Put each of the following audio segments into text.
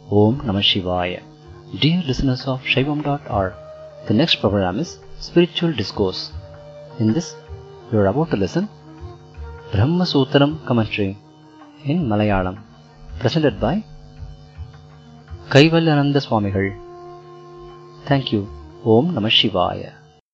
Om Namah Shivaya. Dear listeners of Shaivam.org, the next program is Spiritual Discourse. In this, you are about to listen Brahma Sutram commentary in Malayalam, presented by Kaivalyananda Swamigal. Thank you. Om Namah Shivaya.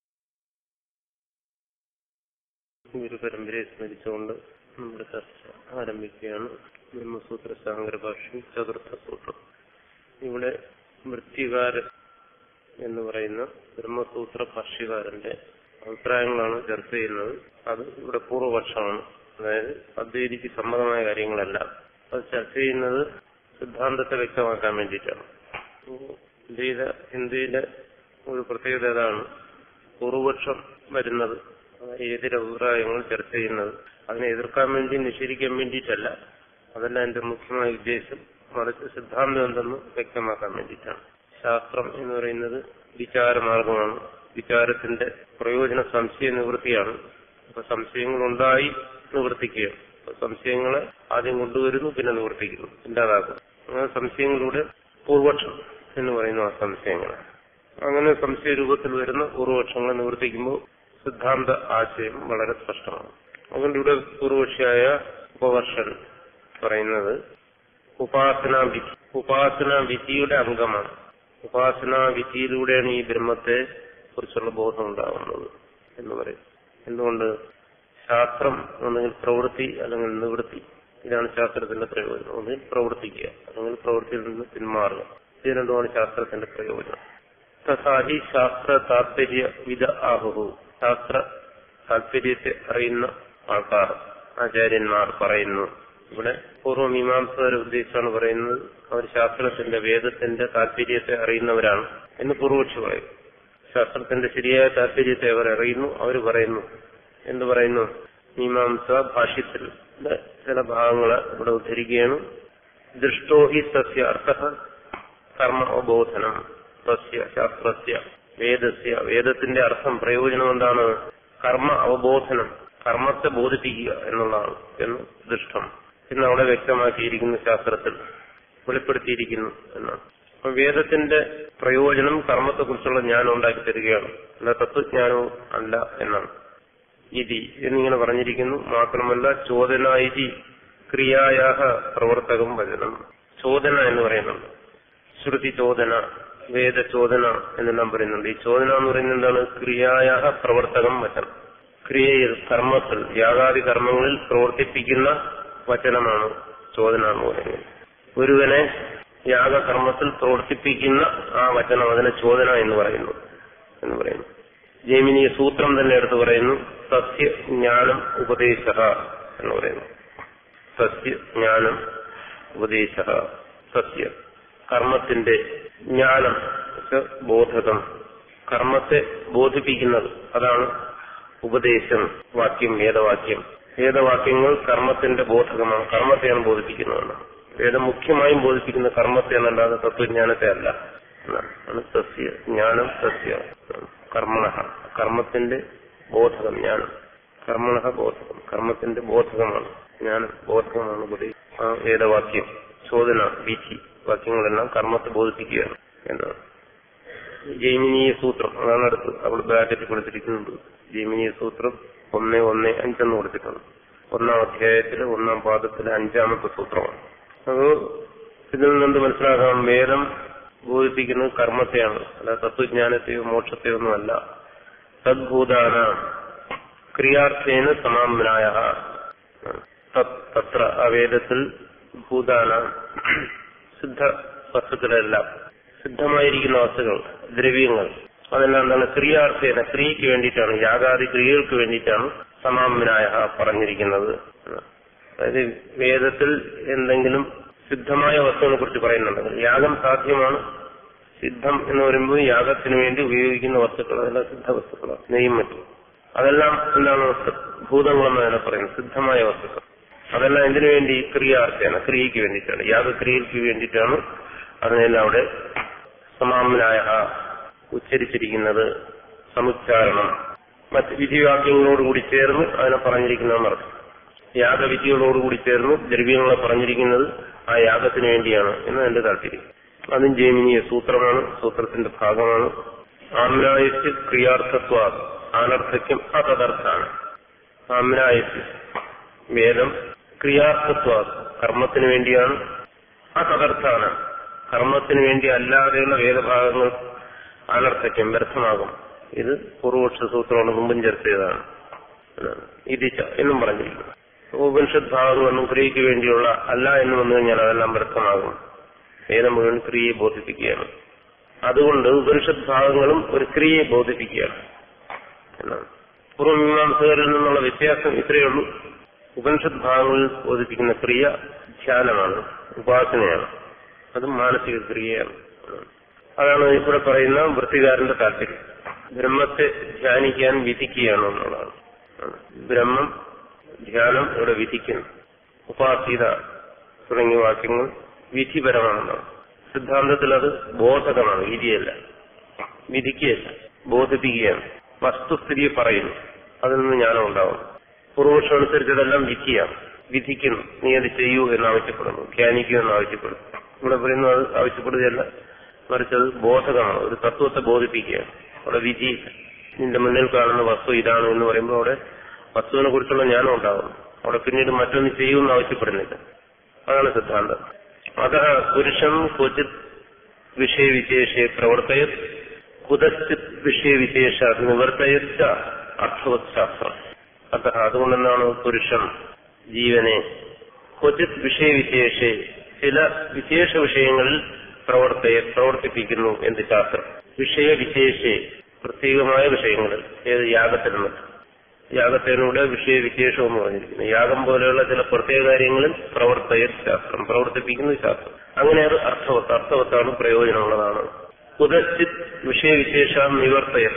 ഗുരുപരമ്പരയെ സ്മരിച്ചുകൊണ്ട് നമ്മുടെ ചർച്ച ആരംഭിക്കുകയാണ് ബ്രഹ്മസൂത്ര ശാങ്കര ഭാഷ്യം ചതുർത്ഥ സൂത്രം ഇവിടെ വൃത്തികാരൻ എന്ന് പറയുന്ന ബ്രഹ്മസൂത്ര ഭാഷ്യകാരന്റെ അഭിപ്രായങ്ങളാണ് ചർച്ച ചെയ്യുന്നത് അത് ഇവിടെ പൂർവപക്ഷമാണ് അതായത് അദ്വൈതിക്ക് സമ്മതമായ കാര്യങ്ങളല്ല അത് ചർച്ച ചെയ്യുന്നത് സിദ്ധാന്തത്തെ വ്യക്തമാക്കാൻ വേണ്ടിയിട്ടാണ് ഇന്ത്യയിലെ ഹിന്ദിയിലെ ഒരു പ്രത്യേകത അതാണ് പൂർവപക്ഷം വരുന്നത് എതിരഭിപ്രായങ്ങൾ ചർച്ച ചെയ്യുന്നത് അതിനെ എതിർക്കാൻ വേണ്ടി നിഷേധിക്കാൻ വേണ്ടിയിട്ടല്ല അതല്ല എന്റെ മുഖ്യമായ ഉദ്ദേശം മറിച്ച് സിദ്ധാന്തം എന്തെന്ന് വ്യക്തമാക്കാൻ വേണ്ടിയിട്ടാണ് ശാസ്ത്രം എന്ന് പറയുന്നത് വിചാരമാർഗമാണ് വിചാരത്തിന്റെ പ്രയോജന സംശയ നിവൃത്തിയാണ് അപ്പൊ സംശയങ്ങൾ ഉണ്ടായി നിവർത്തിക്കുകയാണ് അപ്പൊ സംശയങ്ങളെ ആദ്യം കൊണ്ടുവരുന്നു പിന്നെ നിവർത്തിക്കുന്നു ഇല്ലാതാക്കും അങ്ങനെ സംശയങ്ങളിലൂടെ പൂർവപക്ഷം എന്ന് പറയുന്ന ആ സംശയങ്ങളെ അങ്ങനെ സംശയ രൂപത്തിൽ വരുന്ന പൂർവപക്ഷങ്ങളെ നിവർത്തിക്കുമ്പോൾ സിദ്ധാന്ത ആശയം വളരെ സ്പഷ്ടമാണ് അതുകൊണ്ട് ഇവിടെ പൂർവപക്ഷിയായ ഉപവർഷൻ പറയുന്നത് ഉപാസനാ വിധി ഉപാസനാ വിധിയുടെ അംഗമാണ് ഉപാസനാ വിധിയിലൂടെയാണ് ഈ ബ്രഹ്മത്തെ കുറിച്ചുള്ള ബോധം ഉണ്ടാകുന്നത് എന്ന് പറയും എന്തുകൊണ്ട് ശാസ്ത്രം ഒന്നുകിൽ പ്രവൃത്തി അല്ലെങ്കിൽ നിവൃത്തി ഇതാണ് ശാസ്ത്രത്തിന്റെ പ്രയോജനം ഒന്നുകിൽ പ്രവർത്തിക്കുക അല്ലെങ്കിൽ പ്രവൃത്തിയിൽ നിന്ന് പിന്മാറുക ഇത് രണ്ടുമാണ് ശാസ്ത്രത്തിന്റെ പ്രയോജനം തഥാഹി ശാസ്ത്ര താത്പര്യ വിധ ആഹുഹു ശാസ്ത്ര താല്പര്യത്തെ അറിയുന്ന ആൾക്കാർ ആചാര്യന്മാർ പറയുന്നു ഇവിടെ പൂർവ്വമീമാംസകരെ ഉദ്ദേശിച്ചാണ് പറയുന്നത് അവർ ശാസ്ത്രത്തിന്റെ വേദത്തിന്റെ താല്പര്യത്തെ അറിയുന്നവരാണ് എന്ന് പൂർവക്ഷി പറയും ശാസ്ത്രത്തിന്റെ ശരിയായ താല്പര്യത്തെ അവർ അറിയുന്നു അവർ പറയുന്നു എന്ന് പറയുന്നു മീമാംസ ഭാഷ്യത്തിൽ ചില ഭാഗങ്ങൾ ഇവിടെ ഉദ്ധരിക്കുകയാണ് ദൃഷ്ടോ ഹി സസ്യ അർത്ഥ കർമ്മ അവബോധനം സസ്യ ശാസ്ത്രസ്യ വേദസ്യ വേദത്തിന്റെ അർത്ഥം പ്രയോജനം എന്താണ് കർമ്മ അവബോധനം കർമ്മത്തെ ബോധിപ്പിക്കുക എന്നുള്ളതാണ് എന്ന് ദൃഷ്ടം എന്ന് അവിടെ വ്യക്തമാക്കിയിരിക്കുന്നു ശാസ്ത്രത്തിൽ വെളിപ്പെടുത്തിയിരിക്കുന്നു എന്നാണ് അപ്പൊ വേദത്തിന്റെ പ്രയോജനം കർമ്മത്തെക്കുറിച്ചുള്ള ജ്ഞാനം ഉണ്ടാക്കി തരികയാണ് അല്ല തത്വജ്ഞാനവും അല്ല എന്നാണ് ഇതി എന്നിങ്ങനെ പറഞ്ഞിരിക്കുന്നു മാത്രമല്ല ചോദന ഇതി ക്രിയായാഹ പ്രവർത്തകം വചനം ചോദന എന്ന് പറയുന്നുണ്ട് ശ്രുതി ചോദന വേദചോദന എന്നെല്ലാം പറയുന്നുണ്ട് ഈ ചോദന എന്ന് പറയുന്നത് എന്താണ് ക്രിയായ പ്രവർത്തകം വചനം ക്രിയയിൽ കർമ്മത്തിൽ യാഗാദി കർമ്മങ്ങളിൽ പ്രവർത്തിപ്പിക്കുന്ന വചനമാണ് ചോദന എന്ന് പറയുന്നത് ഒരുവനെ യാഗകർമ്മത്തിൽ പ്രവർത്തിപ്പിക്കുന്ന ആ വചനം അതിനെ ചോദന എന്ന് പറയുന്നു എന്ന് പറയുന്നു ജൈമിനി സൂത്രം തന്നെ എടുത്ത് പറയുന്നു സസ്യ ജ്ഞാനം ഉപദേശ എന്ന് പറയുന്നു സസ്യ ജ്ഞാനം ഉപദേശ സസ്യ കർമ്മത്തിന്റെ ജ്ഞാനം ബോധകം കർമ്മത്തെ ബോധിപ്പിക്കുന്നത് അതാണ് ഉപദേശം വാക്യം വേദവാക്യം വേദവാക്യങ്ങൾ കർമ്മത്തിന്റെ ബോധകമാണ് കർമ്മത്തെയാണ് ബോധിപ്പിക്കുന്നതെന്ന് വേദം മുഖ്യമായും ബോധിപ്പിക്കുന്ന കർമ്മത്തെ എന്നല്ലാതെ തത്വജ്ഞാനത്തെ അല്ല എന്നാണ് സസ്യ ജ്ഞാനം സസ്യ കർമ്മണ കർമ്മത്തിന്റെ ബോധകം ജ്ഞാനം കർമ്മണ ബോധകം കർമ്മത്തിന്റെ ബോധകമാണ് ജ്ഞാനം ബോധകമാണ് ഉപദേശം ആ വേദവാക്യം ചോദന വിധി വാക്യങ്ങളെല്ലാം കർമ്മത്തെ ബോധിപ്പിക്കുകയാണ് എന്നാണ് ജൈമിനീയ സൂത്രം അതാണ് അടുത്ത് അവിടെ ബ്രാക്കറ്റ് കൊടുത്തിരിക്കുന്നുണ്ട് ജൈമിനീയ സൂത്രം ഒന്ന് ഒന്ന് അഞ്ചെന്ന് കൊടുത്തിട്ടുണ്ട് ഒന്നാം അധ്യായത്തിലെ ഒന്നാം പാദത്തിലെ അഞ്ചാമത്തെ സൂത്രമാണ് അത് ഇതിൽ നിന്ന് മനസ്സിലാക്കാം വേദം ബോധിപ്പിക്കുന്നത് കർമ്മത്തെയാണ് അല്ല തത്വജ്ഞാനത്തെയോ മോക്ഷത്തെയോ ഒന്നുമല്ല തദ്ഭൂതാന ക്രിയാർത്ഥേന സമാമനായ തത്ര ആ വേദത്തിൽ ഭൂതാന സിദ്ധ വസ്തുക്കളെല്ലാം സിദ്ധമായിരിക്കുന്ന വസ്തുക്കൾ ദ്രവ്യങ്ങൾ അതെല്ലാം എന്താണ് ക്രിയാർത്ഥേന ക്രിയയ്ക്ക് വേണ്ടിയിട്ടാണ് യാഗാദി ക്രിയകൾക്ക് വേണ്ടിയിട്ടാണ് സമാമനായ പറഞ്ഞിരിക്കുന്നത് അതായത് വേദത്തിൽ എന്തെങ്കിലും സിദ്ധമായ വസ്തുവിനെ കുറിച്ച് പറയുന്നുണ്ടെങ്കിൽ യാഗം സാധ്യമാണ് സിദ്ധം എന്ന് പറയുമ്പോൾ യാഗത്തിന് വേണ്ടി ഉപയോഗിക്കുന്ന വസ്തുക്കൾ അതെല്ലാം സിദ്ധ വസ്തുക്കളാണ് നെയ്യും മറ്റും അതെല്ലാം എന്താണ് ഭൂതങ്ങളെന്ന് തന്നെ പറയുന്നത് സിദ്ധമായ വസ്തുക്കൾ അതെല്ലാം എന്തിനു വേണ്ടി ക്രിയാർത്ഥേന ക്രിയയ്ക്ക് വേണ്ടിയിട്ടാണ് യാഗക്രിയയ്ക്ക് വേണ്ടിയിട്ടാണ് അതിനെല്ലാം അവിടെ സമാമനായ ഉച്ചരിച്ചിരിക്കുന്നത് സമുച്ചാരണം മറ്റ് വിധിവാക്യങ്ങളോടുകൂടി ചേർന്ന് അതിനെ പറഞ്ഞിരിക്കുന്നതെന്നർത്ഥം യാഗവിധികളോടുകൂടി ചേർന്ന് ദ്രവ്യങ്ങളെ പറഞ്ഞിരിക്കുന്നത് ആ യാഗത്തിന് വേണ്ടിയാണ് എന്ന് എന്റെ താല്പര്യം അതും ജൈമിനീയ സൂത്രമാണ് സൂത്രത്തിന്റെ ഭാഗമാണ് ആമ്നായസ് ക്രിയാർത്ഥത്വ അനർത്ഥയ്ക്കും അതദർത്ഥാണ് ആമ്നായസ് വേദം ക്രിയാർത്ഥത്വ കർമ്മത്തിന് വേണ്ടിയാണ് അതദർത്ഥാണ് കർമ്മത്തിന് വേണ്ടി അല്ലാതെയുള്ള വേദഭാഗങ്ങൾ അനർത്ഥയ്ക്കും വ്യർത്ഥമാകും ഇത് പൂർവപക്ഷ സൂത്രമാണ് മുമ്പും ചർച്ച ചെയ്തതാണ് ഇതിച്ച എന്നും പറഞ്ഞിരിക്കുന്നു ഉപനിഷത് ഭാഗങ്ങളൊന്നും ക്രിയയ്ക്ക് വേണ്ടിയുള്ള അല്ല എന്ന് വന്നു കഴിഞ്ഞാൽ അതെല്ലാം വ്യർത്ഥമാകും വേദം മുഴുവൻ ക്രിയയെ ബോധിപ്പിക്കുകയാണ് അതുകൊണ്ട് ഉപനിഷത് ഭാഗങ്ങളും ഒരു ക്രിയയെ ബോധിപ്പിക്കുകയാണ് എന്നാണ് പൂർവമീമാംസകരിൽ നിന്നുള്ള വ്യത്യാസം ഇത്രയേ ഉള്ളൂ ഉപനിഷത് ഭാഗങ്ങളിൽ ബോധിപ്പിക്കുന്ന ക്രിയ ധ്യാനമാണ് ഉപാസനയാണ് അത് മാനസിക ക്രിയയാണ് അതാണ് ഇവിടെ പറയുന്ന വൃത്തികാരന്റെ താല്പര്യം ബ്രഹ്മത്തെ ധ്യാനിക്കാൻ വിധിക്കുകയാണ് എന്നുള്ളതാണ് ബ്രഹ്മം ധ്യാനം ഇവിടെ വിധിക്കുന്നു ഉപാസീത തുടങ്ങിയ വാക്യങ്ങൾ വിധിപരമാണെന്നാണ് സിദ്ധാന്തത്തിൽ അത് ബോധകമാണ് വിധിയല്ല വിധിക്കുകയല്ല ബോധിപ്പിക്കുകയാണ് വസ്തുസ്ഥിതിയെ പറയുന്നു അതിൽ നിന്ന് ജ്ഞാനം ഉണ്ടാവും പൂർവപക്ഷം അനുസരിച്ച് അതെല്ലാം വിധിയാണ് വിധിക്കുന്നു നീ അത് ചെയ്യൂ എന്ന് ആവശ്യപ്പെടുന്നു ധ്യാനിക്കൂ എന്ന് ആവശ്യപ്പെടുന്നു ഇവിടെ പറയുന്നു അത് ആവശ്യപ്പെടുകയല്ല മറിച്ച് അത് ബോധകമാണ് ഒരു തത്വത്തെ ബോധിപ്പിക്കുകയാണ് അവിടെ വിധി നിന്റെ മുന്നിൽ കാണുന്ന വസ്തു ഇതാണ് എന്ന് പറയുമ്പോൾ അവിടെ വസ്തുവിനെ കുറിച്ചുള്ള ജ്ഞാനം ഉണ്ടാകും അവിടെ പിന്നീട് മറ്റൊന്ന് ചെയ്യുമെന്ന് ആവശ്യപ്പെടുന്നില്ല അതാണ് സിദ്ധാന്തം അത പുരുഷം ക്വചിത് വിഷയവിശേഷെ പ്രവർത്തയത് കുതശ്ചിത് വിഷയവിശേഷ നിവർത്തയച്ച അർത്ഥവത് ശാസ്ത്രം അത അതുകൊണ്ടെന്താണ് പുരുഷം ജീവനെ ക്വചിത് വിഷയവിശേഷെ ചില വിശേഷ വിഷയങ്ങളിൽ പ്രവർത്തയെ പ്രവർത്തിപ്പിക്കുന്നു എന്ത് ശാസ്ത്രം വിഷയവിശേഷെ പ്രത്യേകമായ വിഷയങ്ങളിൽ ഏത് യാഗത്തിൽ മറ്റും യാഗത്തിനൂടെ വിഷയവിശേഷം എന്ന് പറഞ്ഞിരിക്കുന്നു യാഗം പോലെയുള്ള ചില പ്രത്യേക കാര്യങ്ങളിൽ പ്രവർത്തയ ശാസ്ത്രം പ്രവർത്തിപ്പിക്കുന്ന ശാസ്ത്രം അങ്ങനെ അത് അർത്ഥവത്ത് അർത്ഥവത്താണ് പ്രയോജനമുള്ളതാണ് ഉദശ്ചിത് വിഷയവിശേഷം നിവർത്തയ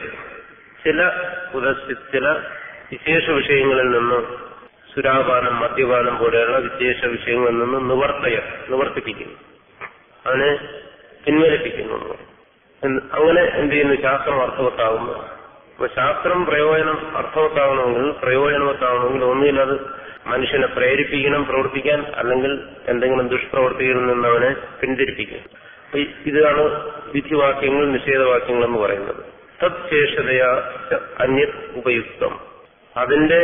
ചില ഉദശ്ചിത് ചില വിശേഷ വിഷയങ്ങളിൽ നിന്ന് സുരാപാനം മദ്യപാനം പോലെയുള്ള വിശേഷ വിഷയങ്ങളിൽ നിന്ന് നിവർത്തയ നിവർത്തിപ്പിക്കുന്നു അതിനെ പിൻവലിപ്പിക്കുന്നു എന്ന് അങ്ങനെ എന്ത് ചെയ്യുന്നു ശാസ്ത്രം അർത്ഥവത്താകുന്നു അപ്പൊ ശാസ്ത്രം പ്രയോജനം അർത്ഥവത്താവണമെങ്കിൽ പ്രയോജനവത്താവണമെങ്കിൽ ഒന്നുകിൽ അത് മനുഷ്യനെ പ്രേരിപ്പിക്കണം പ്രവർത്തിക്കാൻ അല്ലെങ്കിൽ എന്തെങ്കിലും ദുഷ്പ്രവർത്തികളിൽ നിന്ന് അവനെ പിന്തിരിപ്പിക്കണം അപ്പൊ ഇതാണ് വിധിവാക്യങ്ങൾ നിഷേധവാക്യങ്ങൾ എന്ന് പറയുന്നത് തത്ശേഷതയാ അന്യ ഉപയുക്തം അതിന്റെ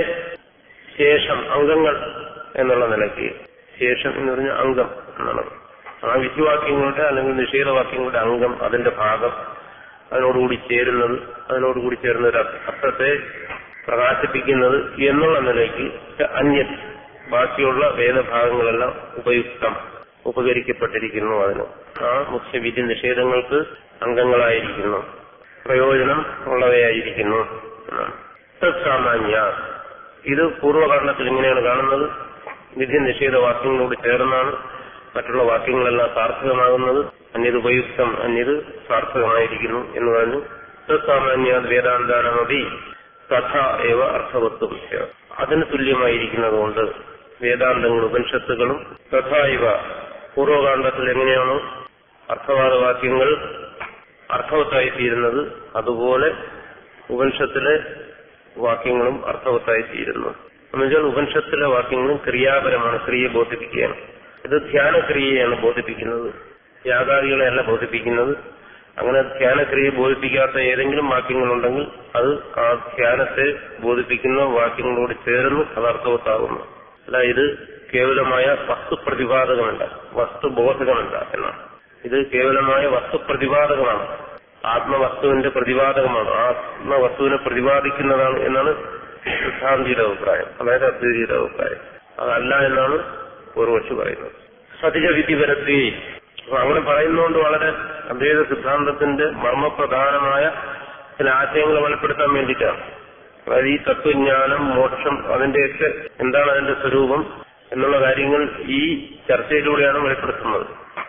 ശേഷം അംഗങ്ങൾ എന്നുള്ള നിലയ്ക്ക് ശേഷം എന്ന് പറഞ്ഞ അംഗം എന്നാണ് ആ വിധിവാക്യങ്ങളുടെ അല്ലെങ്കിൽ നിഷേധവാക്യങ്ങളുടെ അംഗം അതിന്റെ ഭാഗം അതിനോടുകൂടി ചേരുന്നത് അതിനോടുകൂടി ചേരുന്ന ഒരു അർത്ഥത്തെ പ്രകാശിപ്പിക്കുന്നത് എന്നുള്ള നിലയ്ക്ക് അന്യ ബാക്കിയുള്ള വേദഭാഗങ്ങളെല്ലാം ഉപയുക്തം ഉപകരിക്കപ്പെട്ടിരിക്കുന്നു അതിന് ആ മുഖ്യവിധി നിഷേധങ്ങൾക്ക് അംഗങ്ങളായിരിക്കുന്നു പ്രയോജനം ഉള്ളവയായിരിക്കുന്നു എന്നാണ് തത്സാമാന്യ ഇത് പൂർവ്വകർണത്തിൽ ഇങ്ങനെയാണ് കാണുന്നത് വിധി നിഷേധ വാക്യങ്ങളോട് ചേർന്നാണ് മറ്റുള്ള വാക്യങ്ങളെല്ലാം സാർത്ഥകമാകുന്നത് അന്യത് ഉപയുക്തം അന്യത് സാർത്ഥകമായിരിക്കുന്നു എന്ന് പറഞ്ഞു സാമാന്യ വേദാന്താനമതി തഥ ഏവ അർത്ഥവത്വം അതിന് തുല്യമായിരിക്കുന്നതുകൊണ്ട് വേദാന്തങ്ങൾ ഉപനിഷത്തുകളും തഥാ ഇവ പൂർവകാണ്ഡത്തിൽ എങ്ങനെയാണോ അർത്ഥവാദവാക്യങ്ങൾ അർത്ഥവത്തായി തീരുന്നത് അതുപോലെ ഉപനിഷത്തിലെ വാക്യങ്ങളും അർത്ഥവത്തായി തീരുന്നു എന്നുവെച്ചാൽ ഉപനിഷത്തിലെ വാക്യങ്ങളും ക്രിയാപരമാണ് ക്രിയയെ ബോധിപ്പിക്കുകയാണ് ഇത് ധ്യാനക്രിയയാണ് ബോധിപ്പിക്കുന്നത് യാഗാദികളെയല്ല ബോധിപ്പിക്കുന്നത് അങ്ങനെ ധ്യാനക്രിയയെ ബോധിപ്പിക്കാത്ത ഏതെങ്കിലും വാക്യങ്ങളുണ്ടെങ്കിൽ അത് ആ ധ്യാനത്തെ ബോധിപ്പിക്കുന്ന വാക്യങ്ങളോട് ചേർന്ന് അത് അർത്ഥവത്താകുന്നു അല്ല ഇത് കേവലമായ വസ്തുപ്രതിപാദകമല്ല വസ്തുബോധകമല്ല എന്നാണ് ഇത് കേവലമായ വസ്തുപ്രതിപാദകമാണ് ആത്മവസ്തുവിന്റെ പ്രതിപാദകമാണ് ആത്മവസ്തുവിനെ പ്രതിപാദിക്കുന്നതാണ് എന്നാണ് സിദ്ധാന്തിയുടെ അഭിപ്രായം അതായത് അദ്വൈതിയുടെ അഭിപ്രായം അതല്ല എന്നാണ് പൂർവക്ഷി പറയുന്നത് സതിജ വിധി വരത്തി അപ്പൊ അങ്ങനെ പറയുന്നതുകൊണ്ട് വളരെ അദ്വൈത സിദ്ധാന്തത്തിന്റെ മർമ്മപ്രധാനമായ ചില ആശയങ്ങൾ വെളിപ്പെടുത്താൻ വേണ്ടിയിട്ടാണ് അതായത് ഈ തത്വജ്ഞാനം മോക്ഷം അതിന്റെയൊക്കെ എന്താണ് അതിന്റെ സ്വരൂപം എന്നുള്ള കാര്യങ്ങൾ ഈ ചർച്ചയിലൂടെയാണ് വെളിപ്പെടുത്തുന്നത്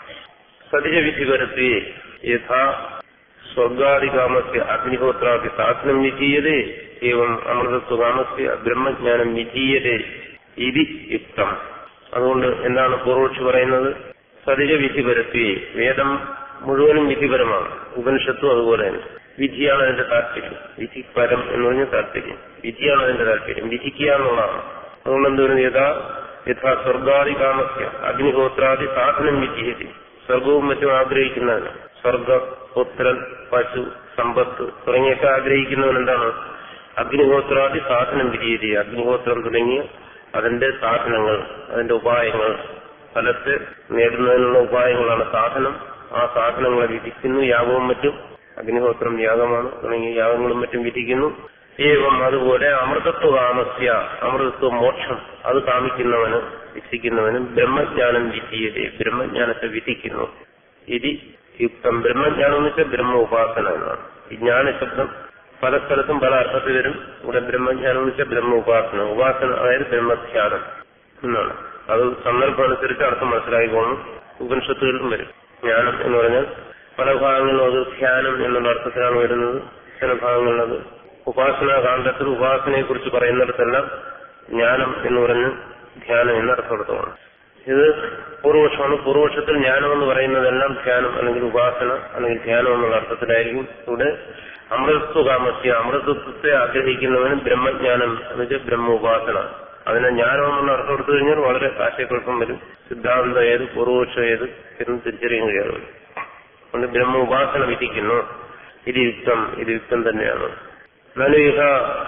സതിജ വിധി വരുത്തി യഥാ സ്വർഗാദികാമസ്യ അഗ്നിഹോത്രാദി സാധനം വിധീയതേ ഏവം അമൃതത്വകാമസ്യ ബ്രഹ്മജ്ഞാനം വിധീയതേ ഇതി യുക്തം അതുകൊണ്ട് എന്താണ് പൂർവക്ഷി പറയുന്നത് സതിജ വിധി പരത്തി വേദം മുഴുവനും വിധിപരമാണ് ഉപനിഷത്തും അതുപോലെ തന്നെ വിധിയാണ് അതിന്റെ താല്പര്യം വിധിപരം എന്ന് പറഞ്ഞ താല്പര്യം വിധിയാണ് അതിന്റെ താല്പര്യം വിധിക്കുക എന്നുള്ളതാണ് അതുകൊണ്ട് എന്ത് പറയുന്നത് യഥാ യഥാ സ്വർഗാദി കാമസ്യ അഗ്നിഹോത്രാദി സാധനം വിധിയതി സ്വർഗവും മറ്റും ആഗ്രഹിക്കുന്നവന് സ്വർഗം പുത്രൻ പശു സമ്പത്ത് തുടങ്ങിയൊക്കെ ആഗ്രഹിക്കുന്നവൻ എന്താണ് അഗ്നിഹോത്രാദി സാധനം വിജയിതി അഗ്നിഹോത്രം തുടങ്ങിയ അതിന്റെ സാധനങ്ങൾ അതിന്റെ ഉപായങ്ങൾ ഫലത്തെ നേടുന്നതിനുള്ള ഉപായങ്ങളാണ് സാധനം ആ സാധനങ്ങളെ വിധിക്കുന്നു യാഗവും മറ്റും അഗ്നിഹോത്രം യാഗമാണ് തുടങ്ങിയ യാഗങ്ങളും മറ്റും വിധിക്കുന്നു ഏവം അതുപോലെ അമൃതത്വ കാമസ്യ അമൃതത്വ മോക്ഷം അത് കാമിക്കുന്നവന് ഇച്ഛിക്കുന്നവനും ബ്രഹ്മജ്ഞാനം വിധിയത് ബ്രഹ്മജ്ഞാനത്തെ വിധിക്കുന്നു ഇത് യുക്തം ബ്രഹ്മജ്ഞാനം എന്ന് വെച്ചാൽ ബ്രഹ്മ ഉപാസന എന്നാണ് ഈ ജ്ഞാനശബ്ദം പല സ്ഥലത്തും പല അർത്ഥത്തിൽ വരും ഇവിടെ ബ്രഹ്മജ്ഞാനം എന്ന് വെച്ചാൽ ബ്രഹ്മ ഉപാസന ഉപാസന അതായത് ബ്രഹ്മധ്യാനം എന്നാണ് അത് സന്ദർഭമനുസരിച്ച് അർത്ഥം മനസ്സിലാക്കിക്കോണം ഉപനിഷത്തുകളിലും വരും ജ്ഞാനം എന്ന് പറഞ്ഞാൽ പല ഭാഗങ്ങളിലും അത് ധ്യാനം എന്നുള്ള അർത്ഥത്തിലാണ് വരുന്നത് ചില ഭാഗങ്ങളിൽ അത് ഉപാസനാ കാണ്ഡത്തിൽ ഉപാസനയെ കുറിച്ച് പറയുന്നിടത്തെല്ലാം ജ്ഞാനം എന്ന് പറഞ്ഞ് ധ്യാനം എന്ന അർത്ഥമെടുത്തതാണ് ഇത് പൂർവപക്ഷമാണ് പൂർവപക്ഷത്തിൽ ജ്ഞാനം എന്ന് പറയുന്നതെല്ലാം ധ്യാനം അല്ലെങ്കിൽ ഉപാസന അല്ലെങ്കിൽ ധ്യാനം എന്നുള്ള അർത്ഥത്തിലായിരിക്കും ഇവിടെ അമൃതത്വ കാമസ്യ അമൃതത്വത്തെ ആഗ്രഹിക്കുന്നവനും ബ്രഹ്മജ്ഞാനം എന്ന് വെച്ചാൽ ബ്രഹ്മ ഉപാസന അതിനെ ജ്ഞാനം എന്നുള്ള അർത്ഥം എടുത്തു കഴിഞ്ഞാൽ വളരെ ആശയക്കുഴപ്പം വരും സിദ്ധാന്തം ഏത് പൂർവപക്ഷം ഏത് എന്ന് തിരിച്ചറിയാൻ കഴിയാതെ അതുകൊണ്ട് ബ്രഹ്മ ഉപാസന വിധിക്കുന്നു ഇത് യുക്തം ഇത് യുക്തം തന്നെയാണ് നനുയുഹ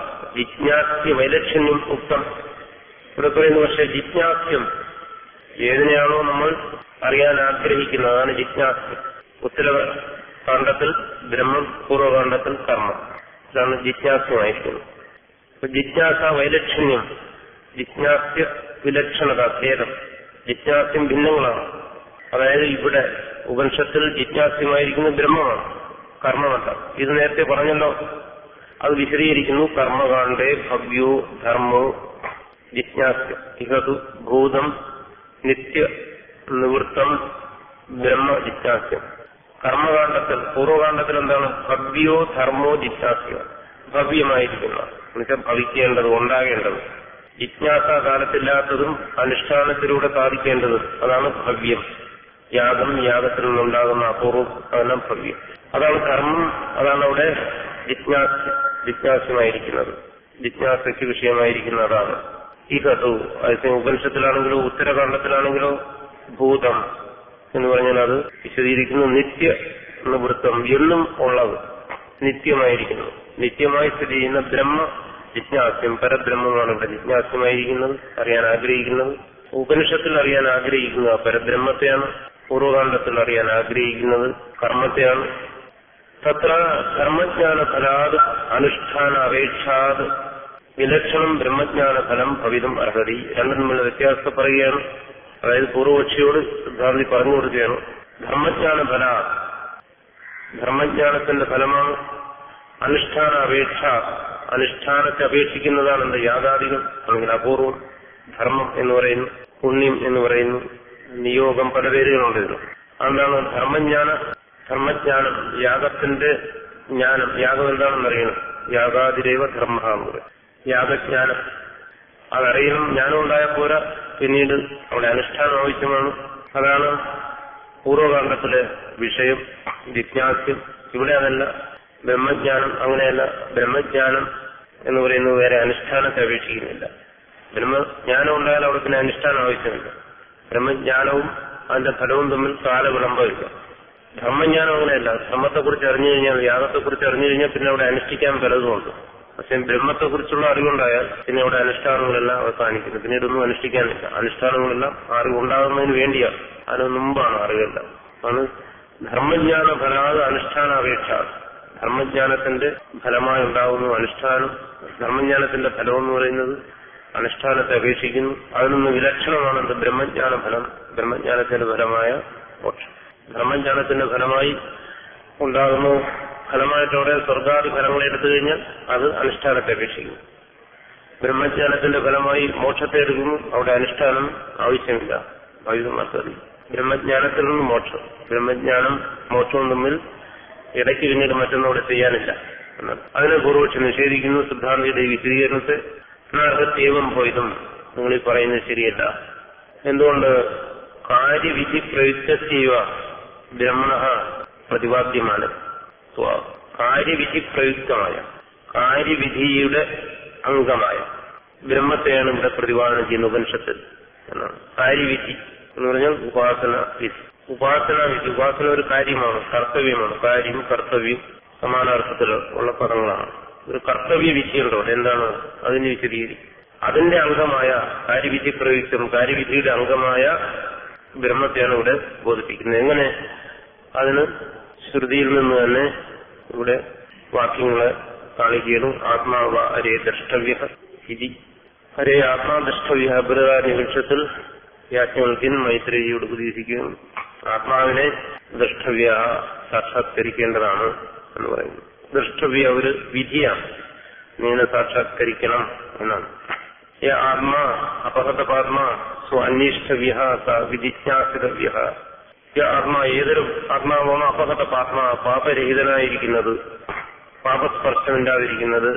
ജിജ്ഞാസ്യ വൈലക്ഷണ്യം ഉക്തം ഇവിടെ പറയുന്നു പക്ഷെ ജിജ്ഞാസ്യം ഏതിനെയാണോ നമ്മൾ അറിയാൻ ആഗ്രഹിക്കുന്നത് അതാണ് ജിജ്ഞാസ്യം ഉത്തരകാണ്ഡത്തിൽ ബ്രഹ്മം പൂർവകാണ്ഡത്തിൽ കർമ്മം ഇതാണ് ജിജ്ഞാസ്യമായിരിക്കുന്നത് അപ്പൊ ജിജ്ഞാസ വൈലക്ഷണ്യം ജിജ്ഞാസ്യ വിലക്ഷണത ഭേദം ജിജ്ഞാസ്യം ഭിന്നങ്ങളാണ് അതായത് ഇവിടെ ഉപനിഷത്തിൽ ജിജ്ഞാസ്യമായിരിക്കുന്നത് ബ്രഹ്മമാണ് കർമ്മമല്ല ഇത് നേരത്തെ പറഞ്ഞല്ലോ അത് വിശദീകരിക്കുന്നു കർമ്മകാണ്ഡേ ഭവ്യോ ധർമ്മോ ജിജ്ഞാസ്യം ഇഹതു ഭൂതം നിത്യ നിവൃത്തം ബ്രഹ്മ ജിജ്ഞാസ്യം കർമ്മകാണ്ഡത്തിൽ പൂർവകാണ്ഡത്തിൽ എന്താണ് ഭവ്യോ ധർമ്മോ ജിജ്ഞാസ്യം ഭവ്യമായിരിക്കുന്ന എന്നുവെച്ചാൽ ഭവിക്കേണ്ടത് ഉണ്ടാകേണ്ടത് ജിജ്ഞാസ കാലത്തില്ലാത്തതും അനുഷ്ഠാനത്തിലൂടെ സാധിക്കേണ്ടതും അതാണ് ഭവ്യം യാഗം യാഗത്തിൽ നിന്നുണ്ടാകുന്ന അപൂർവം അതെല്ലാം ഭവ്യം അതാണ് കർമ്മം അതാണ് അവിടെ ജിജ്ഞാസ്യ ജിജ്ഞാസ്യമായിരിക്കുന്നത് ജിജ്ഞാസയ്ക്ക് വിഷയമായിരിക്കുന്ന അതാണ് ഈ കഥു അതേസമയം ഉപനിഷത്തിലാണെങ്കിലോ ഉത്തരകാണ്ഡത്തിലാണെങ്കിലോ ഭൂതം എന്ന് പറഞ്ഞാൽ അത് വിശദീകരിക്കുന്നു നിത്യ നിവൃത്തം എന്നും ഉള്ളത് നിത്യമായിരിക്കുന്നു നിത്യമായി സ്ഥിതി ചെയ്യുന്ന ബ്രഹ്മ ജിജ്ഞാസ്യം പരബ്രഹ്മമാണ് ഇവിടെ ജിജ്ഞാസ്യമായിരിക്കുന്നത് അറിയാൻ ആഗ്രഹിക്കുന്നത് ഉപനിഷത്തിൽ അറിയാൻ ആഗ്രഹിക്കുന്നത് ആ പരബ്രഹ്മത്തെയാണ് പൂർവകാണ്ഡത്തിൽ അറിയാൻ ആഗ്രഹിക്കുന്നത് കർമ്മത്തെയാണ് തത്ര കർമ്മജ്ഞാന ഫലാത് അനുഷ്ഠാന അപേക്ഷാത് വിലക്ഷണം ബ്രഹ്മജ്ഞാന ഫലം ഭവിതം അർഹതി രണ്ടും തമ്മിലുള്ള വ്യത്യാസത്തെ പറയുകയാണ് അതായത് പൂർവപക്ഷിയോട് സിദ്ധാന്തി പറഞ്ഞു കൊടുക്കുകയാണ് ധർമ്മജ്ഞാന ഫല ധർമ്മജ്ഞാനത്തിന്റെ ഫലമാണ് അനുഷ്ഠാന അപേക്ഷ അനുഷ്ഠാനത്തെ അപേക്ഷിക്കുന്നതാണ് എന്ത് യാഥാധികം അല്ലെങ്കിൽ അപൂർവം ധർമ്മം എന്ന് പറയുന്നു പുണ്യം എന്ന് പറയുന്നു നിയോഗം പല പേരുകളുണ്ട് ഇതിന് അതാണ് ധർമ്മജ്ഞാന ധർമ്മജ്ഞാനം യാഗത്തിന്റെ ജ്ഞാനം യാഗം എന്താണെന്ന് അറിയണം യാഗാതിരേവ ധർമ്മ എന്ന് പറയും യാഗജ്ഞാനം അതറിയണം ജ്ഞാനം ഉണ്ടായാൽ പോരാ പിന്നീട് അവിടെ അനുഷ്ഠാനം ആവശ്യമാണ് അതാണ് പൂർവകാണ്ഡത്തിലെ വിഷയം ജിജ്ഞാസ്യം ഇവിടെ അതല്ല ബ്രഹ്മജ്ഞാനം അങ്ങനെയല്ല ബ്രഹ്മജ്ഞാനം എന്ന് പറയുന്നത് വേറെ അനുഷ്ഠാനത്തെ അപേക്ഷിക്കുന്നില്ല ബ്രഹ്മജ്ഞാനം ഉണ്ടായാൽ അവിടെ പിന്നെ അനുഷ്ഠാനം ആവശ്യമില്ല ബ്രഹ്മജ്ഞാനവും അതിന്റെ ഫലവും തമ്മിൽ കാലവിളംബമില്ല ധർമ്മജ്ഞാനം അങ്ങനെയല്ല ധർമ്മത്തെക്കുറിച്ച് അറിഞ്ഞു കഴിഞ്ഞാൽ യാഗത്തെക്കുറിച്ച് അറിഞ്ഞു കഴിഞ്ഞാൽ പിന്നെ അവിടെ അനുഷ്ഠിക്കാൻ പലതുമുണ്ട് പക്ഷെ ബ്രഹ്മത്തെക്കുറിച്ചുള്ള അറിവുണ്ടായാൽ പിന്നെ അവിടെ അനുഷ്ഠാനങ്ങളെല്ലാം അവസാനിക്കുന്നു പിന്നീട് ഒന്നും അനുഷ്ഠിക്കാനില്ല അനുഷ്ഠാനങ്ങളെല്ലാം അറിവുണ്ടാകുന്നതിന് വേണ്ടിയാണ് അതിന് മുമ്പാണ് അറിവെല്ലാം ആണ് ധർമ്മജ്ഞാന ഫലാത് അനുഷ്ഠാന അപേക്ഷ ധർമ്മജ്ഞാനത്തിന്റെ ഫലമായി ഉണ്ടാകുന്നു അനുഷ്ഠാനം ധർമ്മജ്ഞാനത്തിന്റെ ഫലം എന്ന് പറയുന്നത് അനുഷ്ഠാനത്തെ അപേക്ഷിക്കുന്നു അതിനൊന്ന് വിലക്ഷണമാണ് എന്ത് ബ്രഹ്മജ്ഞാന ഫലം ബ്രഹ്മജ്ഞാനത്തിന്റെ ഫലമായ മോക്ഷം ധർമ്മജ്ഞാനത്തിന്റെ ഫലമായി ഉണ്ടാകുന്നു ഫലമായിട്ടവിടെ സ്വർഗാദി ഫലങ്ങൾ എടുത്തു കഴിഞ്ഞാൽ അത് അനുഷ്ഠാനത്തെ അപേക്ഷിക്കുന്നു ബ്രഹ്മജ്ഞാനത്തിന്റെ ഫലമായി മോക്ഷത്തെ എടുക്കുന്നു അവിടെ അനുഷ്ഠാനം ആവശ്യമില്ല ആയുധമാർക്കതി ബ്രഹ്മജ്ഞാനത്തിൽ നിന്ന് മോക്ഷം ബ്രഹ്മജ്ഞാനം മോക്ഷവും തമ്മിൽ ഇടയ്ക്ക് പിന്നീട് മറ്റൊന്നും അവിടെ ചെയ്യാനില്ല എന്നാണ് അതിനെ പൂർവക്ഷി നിഷേധിക്കുന്നു സിദ്ധാന്തയുടെ വിശദീകരണത്തെ അർഹത്യേവം പോയതും നിങ്ങൾ ഈ പറയുന്നത് ശരിയല്ല എന്തുകൊണ്ട് കാര്യവിധി പ്രയുക്തീവ ബ്രഹ്മണ പ്രതിപാദ്യമാണ് കാര്യവിധി പ്രയുക്തമായ കാര്യവിധിയുടെ അംഗമായ ബ്രഹ്മത്തെയാണ് ഇവിടെ പ്രതിപാദനം ചെയ്യുന്ന ഉപനിഷത്തിൽ എന്നാണ് കാര്യവിധി എന്ന് പറഞ്ഞാൽ ഉപാസന വിധി ഉപാസന വിധി ഉപാസന ഒരു കാര്യമാണ് കർത്തവ്യമാണ് കാര്യം കർത്തവ്യം സമാനാർത്ഥത്തിൽ ഉള്ള പദങ്ങളാണ് ഒരു കർത്തവ്യ വിധിയുണ്ടോ എന്താണ് അതിന് വിശദീകരിക്കും അതിന്റെ അംഗമായ കാര്യവിധി പ്രയുക്തം കാര്യവിധിയുടെ അംഗമായ ബ്രഹ്മത്തെയാണ് ഇവിടെ ബോധിപ്പിക്കുന്നത് എങ്ങനെ അതിന് ശ്രുതിയിൽ നിന്ന് തന്നെ ഇവിടെ വാക്യങ്ങളെ കാണിക്കുകയാണ് ആത്മാവ ഹരേ ദ്രഷ്ടവ്യ ഇതി ഹരേ ആത്മാ ദ്രഷ്ടവ്യ ബൃഹദാരി വൃക്ഷത്തിൽ യാജ്ഞവൽക്കിൻ മൈത്രിയോട് ഉപദേശിക്കുകയും ആത്മാവിനെ ദ്രഷ്ടവ്യ സാക്ഷാത്കരിക്കേണ്ടതാണ് എന്ന് പറയുന്നു ദ്രഷ്ടവ്യ ഒരു വിധിയാണ് നീനെ സാക്ഷാത്കരിക്കണം എന്നാണ് യ ആത്മാ അപഹതപാത്മാ സ്വ അന്വേഷ്ടവ്യ വിജിജ്ഞാസിതവ്യ യ ആത്മാ ഏതൊരു ആത്മാവാണ് അപഹത പാത്മാ പാപരഹിതനായിരിക്കുന്നത് പാപസ്പർശമില്ലാതിരിക്കുന്നത്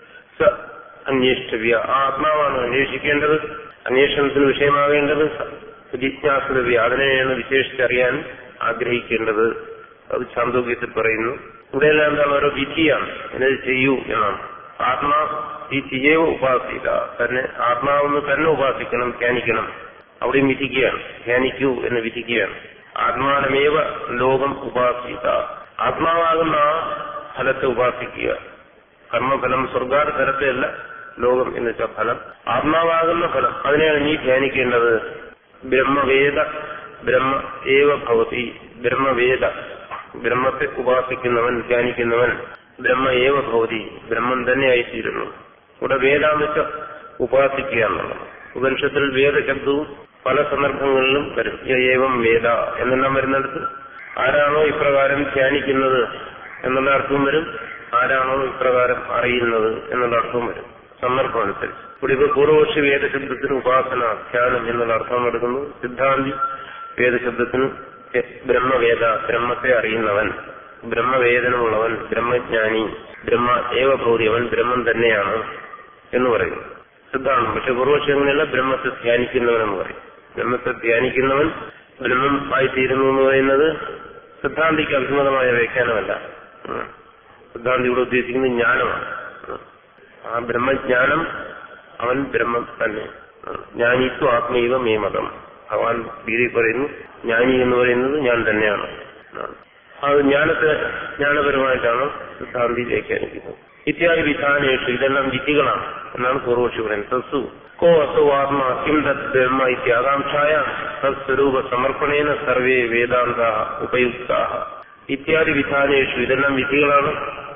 സ അന്വേഷ്ടവ്യ ആ ആത്മാവാണ് അന്വേഷിക്കേണ്ടത് അന്വേഷണത്തിന് വിഷയമാകേണ്ടത് ജിജ്ഞാസിതവ്യ അതിനെയാണ് വിശേഷിച്ചറിയാൻ ആഗ്രഹിക്കേണ്ടത് അത് ചാന്തോക്യത്തിൽ പറയുന്നു ഇവിടെയെല്ലാം എന്താണ് ഓരോ വിധിയാണ് എന്നത് ചെയ്യൂ എന്നാണ് ആത്മാ ഈ ചിജൈവ ഉപാസിക തന്നെ ആത്മാവെന്ന് തന്നെ ഉപാസിക്കണം ധ്യാനിക്കണം അവിടെയും വിധിക്കുകയാണ് ധ്യാനിക്കൂ എന്ന് വിധിക്കുകയാണ് ആത്മാനമേവ ലോകം ഉപാസിക ആത്മാവാകുന്ന ആ ഫലത്തെ ഉപാസിക്കുക കർമ്മഫലം സ്വർഗാദ ഫലത്തെയല്ല ലോകം എന്ന് വെച്ച ഫലം ആത്മാവാകുന്ന ഫലം അതിനെയാണ് നീ ധ്യാനിക്കേണ്ടത് ബ്രഹ്മവേദ ബ്രഹ്മ ഏവ ഭവതി ബ്രഹ്മവേദ ബ്രഹ്മത്തെ ഉപാസിക്കുന്നവൻ ധ്യാനിക്കുന്നവൻ ബ്രഹ്മ ഏവ ഭവതി ബ്രഹ്മം തന്നെയായിത്തീരുന്നു ഇവിടെ വേദാന്ന് വെച്ച ഉപാസിക്കുക എന്നുള്ളത് ഉപനിഷത്തിൽ വേദശബ്ദവും പല സന്ദർഭങ്ങളിലും വരും ഏവം വേദ എന്നെല്ലാം വരുന്നിടത്ത് ആരാണോ ഇപ്രകാരം ധ്യാനിക്കുന്നത് എന്നുള്ള അർത്ഥവും വരും ആരാണോ ഇപ്രകാരം അറിയുന്നത് എന്നുള്ള അർത്ഥവും വരും സന്ദർഭം അനുസരിച്ച് ഇവിടെ ഇപ്പൊ പൂർവപക്ഷി വേദശബ്ദത്തിന് ഉപാസന ധ്യാനം എന്നുള്ള അർത്ഥം എടുക്കുന്നു സിദ്ധാന്തി വേദശബ്ദത്തിന് ബ്രഹ്മവേദ ബ്രഹ്മത്തെ അറിയുന്നവൻ ബ്രഹ്മവേദനമുള്ളവൻ ബ്രഹ്മജ്ഞാനി ബ്രഹ്മ ഏവഭൂതി അവൻ ബ്രഹ്മം തന്നെയാണ് എന്ന് പറയുന്നു സിദ്ധാന്തം പക്ഷെ പൂർവക്ഷി അങ്ങനെയല്ല ബ്രഹ്മത്തെ ധ്യാനിക്കുന്നവൻ എന്ന് പറയും ബ്രഹ്മത്തെ ധ്യാനിക്കുന്നവൻ ബ്രഹ്മം ആയിത്തീരുന്നു എന്ന് പറയുന്നത് സിദ്ധാന്തിക്ക് അഭിമതമായ വ്യാഖ്യാനമല്ല ഉം. സിദ്ധാന്തി ഇവിടെ ഉദ്ദേശിക്കുന്നത് ജ്ഞാനമാണ് ഉം. ആ ബ്രഹ്മജ്ഞാനം അവൻ ബ്രഹ്മം തന്നെ ഉം. ജ്ഞാനിത്വ ആത്മീവ മേ മതം ഭഗവാൻ ഗീതി പറയുന്നു ജ്ഞാനി എന്ന് പറയുന്നത് ഞാൻ തന്നെയാണ് ഉം. അത് ജ്ഞാനത്തെ ജ്ഞാനപരമായിട്ടാണ് സിദ്ധാന്തി വ്യാഖ്യാനിക്കുന്നത് ഇത്യാദി വിധാനേഷു ഇതെല്ലാം വിധികളാണ് എന്നാണ് പൂർവക്ഷി പറയുന്നത് സസ്സു കോ അസു ആത്മാ കിം തത് ബ്രഹ്മ ഇത്യാകാംക്ഷായ തത്സ്വരൂപ സമർപ്പണേന സർവേ വേദാന്ത ഉപയുക്ത ഇത്യാദി വിധാനേഷു ഇതെല്ലാം വിധികളാണ്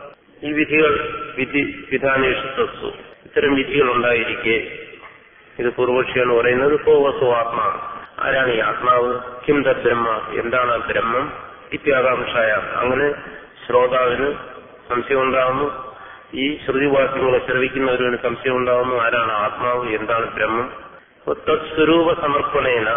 ഈ വിധികൾ വിധി വിധാനേഷു സസ്സു ഇത്തരം വിധികൾ ഉണ്ടായിരിക്കെ ഇത് പൂർവക്ഷിയാണ് പറയുന്നത് കോ വസു ആത്മാ ആരാണ് ഈ ആത്മാവ് കിം തത് ബ്രഹ്മ എന്താണ് ആ ബ്രഹ്മം ഇത്യാകാംക്ഷായ അങ്ങനെ ശ്രോതാവിന് സംശയം ഉണ്ടാകുന്നു ഈ ശ്രുതിവാക്യങ്ങളെ ശ്രവിക്കുന്നവരിന് സംശയം ഉണ്ടാകുന്നു ആരാണ് ആത്മാവ് എന്താണ് ബ്രഹ്മം അപ്പൊ തത്സ്വരൂപ സമർപ്പണേന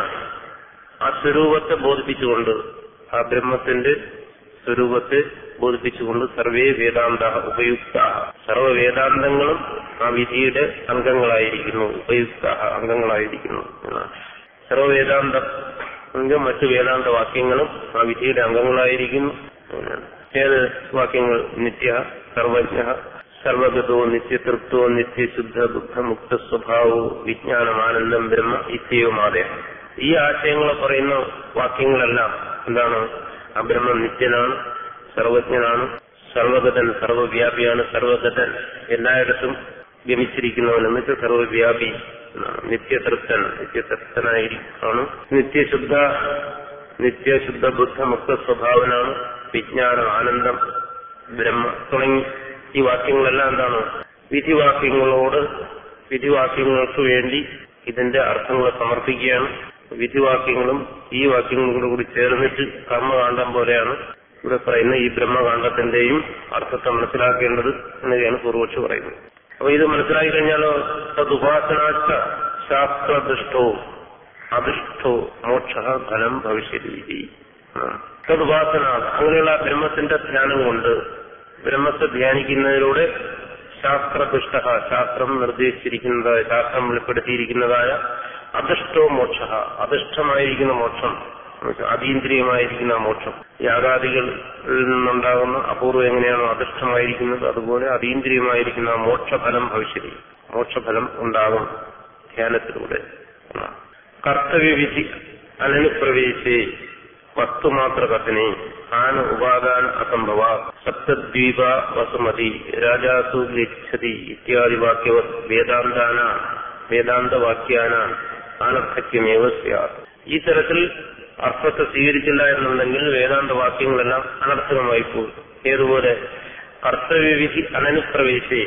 ആ സ്വരൂപത്തെ ബോധിപ്പിച്ചുകൊണ്ട് ആ ബ്രഹ്മത്തിന്റെ സ്വരൂപത്തെ ബോധിപ്പിച്ചുകൊണ്ട് സർവേ വേദാന്ത ഉപയുക്ത സർവ വേദാന്തങ്ങളും ആ വിധിയുടെ അംഗങ്ങളായിരിക്കുന്നു ഉപയുക്ത അംഗങ്ങളായിരിക്കുന്നു എന്നാണ് സർവവേദാന്ത എങ്കിൽ മറ്റു വേദാന്ത വാക്യങ്ങളും ആ വിധിയുടെ അംഗങ്ങളായിരിക്കുന്നു എന്നാണ്. ഏത് വാക്യങ്ങൾ നിത്യ സർവജ്ഞ സർവഗതോ നിത്യതൃപ്തോ നിത്യശുദ്ധ ദുഃഖമുക്ത സ്വഭാവോ വിജ്ഞാനമാനന്ദം ബ്രഹ്മ ഇത്യവുമാതെ ഈ ആശയങ്ങളെ പറയുന്ന വാക്യങ്ങളെല്ലാം എന്താണ് ആ ബ്രഹ്മം നിത്യനാണ് സർവജ്ഞനാണ് സർവഗതൻ സർവവ്യാപിയാണ് സർവഗതൻ എല്ലായിടത്തും ഗമിച്ചിരിക്കുന്നവൻ എന്നിട്ട് സർവവ്യാപി എന്നാണ് നിത്യതൃപ്തൻ നിത്യതൃപ്തനായിരിക്കാണ് നിത്യശുദ്ധ നിത്യശുദ്ധ ബുദ്ധമുക്ത സ്വഭാവനാണ് വിജ്ഞാനം ആനന്ദം ബ്രഹ്മ തുടങ്ങി ഈ വാക്യങ്ങളെല്ലാം എന്താണ് വിധിവാക്യങ്ങളോട് വിധിവാക്യങ്ങൾക്ക് വേണ്ടി ഇതിന്റെ അർത്ഥങ്ങൾ സമർപ്പിക്കുകയാണ് വിധിവാക്യങ്ങളും ഈ വാക്യങ്ങളും കൂടി ചേർന്നിട്ട് കർമ്മകാന്ഡം പോലെയാണ് ഇവിടെ പറയുന്ന ഈ ബ്രഹ്മകാന്ഡത്തിന്റെയും അർത്ഥത്തെ മനസ്സിലാക്കേണ്ടത് എന്നൊക്കെയാണ് പൂർവക്ഷി പറയുന്നത് അപ്പൊ ഇത് മനസ്സിലാക്കി കഴിഞ്ഞാലോ തദുപാസനാച്ച ശാസ്ത്രദൃഷ്ടോ അദൃഷ്ടോ മോക്ഷ ഫലം ഭവിഷ്യരീതി തദുപാസന അങ്ങനെയുള്ള ആ ബ്രഹ്മത്തിന്റെ ധ്യാനം കൊണ്ട് ബ്രഹ്മത്തെ ധ്യാനിക്കുന്നതിലൂടെ ശാസ്ത്രദുഷ്ട ശാസ്ത്രം നിർദ്ദേശിച്ചിരിക്കുന്നതായ ശാസ്ത്രം വെളിപ്പെടുത്തിയിരിക്കുന്നതായ അദൃഷ്ടോ മോക്ഷ അദൃഷ്ടമായിരിക്കുന്ന മോക്ഷം അതീന്ദ്രിയമായിരിക്കുന്ന ആ മോക്ഷം യാഗാദികളിൽ നിന്നുണ്ടാകുന്ന അപൂർവം എങ്ങനെയാണോ അദൃഷ്ടമായിരിക്കുന്നത് അതുപോലെ അതീന്ദ്രിയമായിരിക്കുന്ന ആ മോക്ഷഫലം ഭവിഷ്യതി മോക്ഷഫലം ഉണ്ടാകും ധ്യാനത്തിലൂടെ കർത്തവ്യവിധി അനുപ്രവേശേ വസ്തുമാത്ര കഥനെ ആന ഉപാദാന അസംഭവ സപ്തദ്വീപ വസുമതി രാജാസു ഗച്ഛതി ഇത്യാദി വാക്യവ വേദാന്താന വേദാന്തവാക്യാന അനർത്ഥക്യമേവ സ്യാത് ഈ തരത്തിൽ അർത്ഥത്തെ സ്വീകരിച്ചില്ല എന്നുണ്ടെങ്കിൽ വേദാന്ത വാക്യങ്ങളെല്ലാം അനർത്ഥകമായി പോകും ഏതുപോലെ കർത്തവ്യവിധി അനനുപ്രവേശേ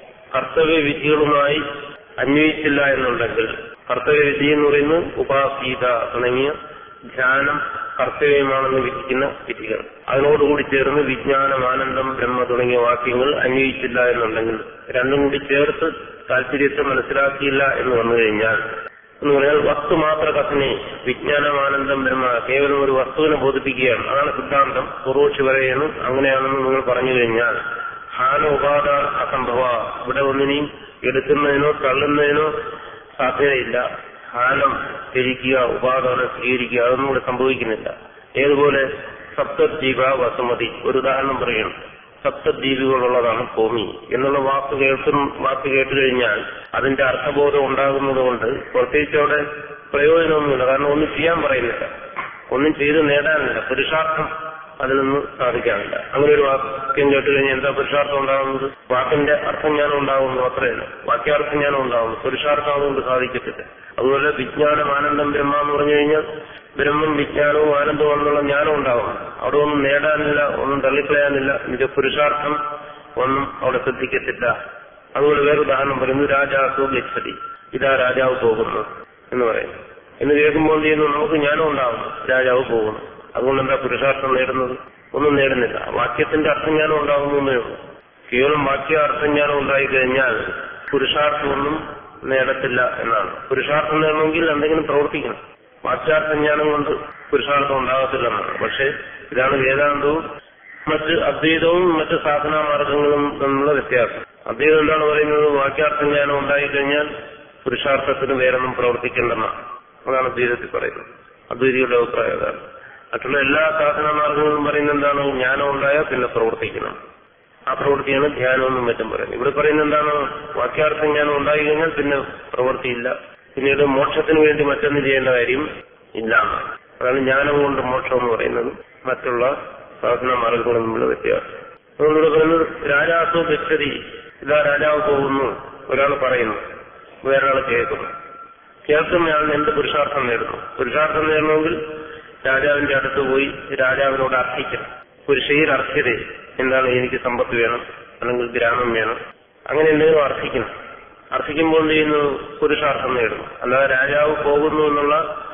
കർത്തവ്യവിധികളുമായി അന്വയിച്ചില്ല എന്നുണ്ടെങ്കിൽ കർത്തവ്യവിധി എന്ന് പറയുന്നത് ഉപാസീത തുടങ്ങിയ ധ്യാനം കർത്തവ്യമാണെന്ന് വിധിക്കുന്ന വിധികൾ അതിനോടുകൂടി ചേർന്ന് വിജ്ഞാനം ആനന്ദം ബ്രഹ്മ തുടങ്ങിയ വാക്യങ്ങൾ അന്വയിച്ചില്ല എന്നുണ്ടെങ്കിൽ രണ്ടും കൂടി ചേർത്ത് താല്പര്യത്തെ മനസ്സിലാക്കിയില്ല എന്ന് വന്നു കഴിഞ്ഞാൽ എന്ന് പറഞ്ഞാൽ വസ്തു മാത്ര കഥനെ വിജ്ഞാനം ആനന്ദം ബ്രഹ്മ കേവലം ഒരു വസ്തുവിനെ ബോധിപ്പിക്കുകയാണ് അതാണ് സിദ്ധാന്തം പൂർവക്ഷി പറയുന്നു അങ്ങനെയാണെന്ന് നിങ്ങൾ പറഞ്ഞു കഴിഞ്ഞാൽ ഹാന ഉപാദാന അസംഭവ ഇവിടെ ഒന്നിനെയും എടുക്കുന്നതിനോ തള്ളുന്നതിനോ സാധ്യതയില്ല ഹാനം ത്യജിക്കുക ഉപാദാനം സ്വീകരിക്കുക അതൊന്നും ഇവിടെ സംഭവിക്കുന്നില്ല ഏതുപോലെ സപ്തദ്വീപ വസുമതി ഒരു ഉദാഹരണം പറയുന്നു സപ്തദ്വീപുകളുള്ളതാണ് ഭൂമി എന്നുള്ള വാക്ക് കേൾക്കും വാക്ക് കേട്ട് കഴിഞ്ഞാൽ അതിന്റെ അർത്ഥബോധം ഉണ്ടാകുന്നത് കൊണ്ട് പ്രത്യേകിച്ച് അവിടെ പ്രയോജനമൊന്നുമില്ല കാരണം ഒന്നും ചെയ്യാൻ പറയുന്നില്ല ഒന്നും ചെയ്ത് നേടാനില്ല പുരുഷാർത്ഥം അതിൽ നിന്ന് സാധിക്കാനില്ല അങ്ങനെ ഒരു വാക്യം കേട്ട് കഴിഞ്ഞാൽ എന്താ പുരുഷാർത്ഥം ഉണ്ടാകുന്നത് വാക്കിന്റെ അർത്ഥജ്ഞാനം ഉണ്ടാകുന്നു അത്രയല്ല വാക്യാർത്ഥ ജ്ഞാനം ഉണ്ടാകുന്നു പുരുഷാർത്ഥം അതുകൊണ്ട് സാധിക്കത്തില്ല അതുപോലെ വിജ്ഞാനം ആനന്ദം ബ്രഹ്മ എന്ന് പറഞ്ഞു കഴിഞ്ഞാൽ ബ്രഹ്മം വിജ്ഞാനവും ആനന്ദവും എന്നുള്ള ജ്ഞാനം ഉണ്ടാകും അവിടെ ഒന്നും നേടാനില്ല ഒന്നും തള്ളിക്കളയാനില്ല നിന്റെ പുരുഷാർത്ഥം ഒന്നും അവിടെ ശ്രദ്ധിക്കത്തില്ല അതുപോലെ വേറെ ഉദാഹരണം പറയുന്നു രാജാസു ഗച്ഛതി ഇതാ രാജാവ് പോകുന്നു എന്ന് പറയുന്നു എന്ന് കേൾക്കുമ്പോൾ എന്ത് ചെയ്യുന്നു നമുക്ക് ജ്ഞാനം ഉണ്ടാകുന്നു രാജാവ് പോകുന്നു അതുകൊണ്ട് എന്താ പുരുഷാർത്ഥം നേടുന്നത് ഒന്നും നേടുന്നില്ല വാക്യത്തിന്റെ അർത്ഥജ്ഞാനം ഉണ്ടാകുന്നേ ഉള്ളൂ കേവലം വാക്യ അർത്ഥജ്ഞാനം ഉണ്ടായി കഴിഞ്ഞാൽ പുരുഷാർത്ഥമൊന്നും നേടത്തില്ല എന്നാണ് പുരുഷാർത്ഥം നേടണമെങ്കിൽ എന്തെങ്കിലും പ്രവർത്തിക്കണം വാക്യാർത്ഥജ്ഞാനം കൊണ്ട് പുരുഷാർത്ഥം ഉണ്ടാകത്തില്ല എന്നാണ് പക്ഷെ ഇതാണ് വേദാന്തവും മറ്റ് അദ്വൈതവും മറ്റ് സാധനാ മാർഗങ്ങളും തമ്മിലുള്ള വ്യത്യാസം അദ്വൈതം എന്താണ് പറയുന്നത് വാക്യാർത്ഥജ്ഞാനം ഉണ്ടായിക്കഴിഞ്ഞാൽ പുരുഷാർത്ഥത്തിന് വേറൊന്നും പ്രവർത്തിക്കേണ്ടെന്നാണ് അതാണ് അദ്വൈതത്തിൽ പറയുന്നത് അദ്വൈതിയുടെ അഭിപ്രായം അതാണ് മറ്റുള്ള എല്ലാ സാധന മാർഗങ്ങളും പറയുന്നത് എന്താണ് ജ്ഞാനം ഉണ്ടായാൽ പിന്നെ പ്രവർത്തിക്കണം ആ പ്രവൃത്തിയാണ് ധ്യാനമെന്നും മറ്റും പറയുന്നത് ഇവിടെ പറയുന്നത് എന്താണ് വാക്യാർത്ഥ ജ്ഞാനം ഉണ്ടായി കഴിഞ്ഞാൽ പിന്നെ പ്രവൃത്തിയില്ല പിന്നീട് മോക്ഷത്തിന് വേണ്ടി മറ്റൊന്നും ചെയ്യേണ്ട കാര്യം ഇല്ല അതാണ് ജ്ഞാനം കൊണ്ട് മോക്ഷം എന്ന് പറയുന്നത് മറ്റുള്ള സാധന മാർഗങ്ങളും തമ്മിലുള്ള വ്യത്യാസം അതുകൊണ്ട് ഇവിടെ പറയുന്നത് രാജാസു ഗച്ഛതി ഇതാ രാജാവ് പോകുന്നു ഒരാൾ പറയുന്നു വേറൊരാൾ കേൾക്കുന്നു കേൾക്കുന്നയാളിന് എന്ത് പുരുഷാർത്ഥം നേടുന്നു പുരുഷാർത്ഥം നേടണമെങ്കിൽ രാജാവിന്റെ അടുത്ത് പോയി രാജാവിനോട് അർത്ഥിക്കണം പുരുഷയിൽ അർഹ്യത എന്താണ് എനിക്ക് സമ്പത്ത് വേണം അല്ലെങ്കിൽ ഗ്രാമം വേണം അങ്ങനെ എന്തെങ്കിലും അർത്ഥിക്കണം അർത്ഥിക്കുമ്പോൾ എന്ത് ചെയ്യുന്നു പുരുഷാർത്ഥം നേടുന്നു അല്ലാതെ രാജാവ് പോകുന്നു എന്നുള്ള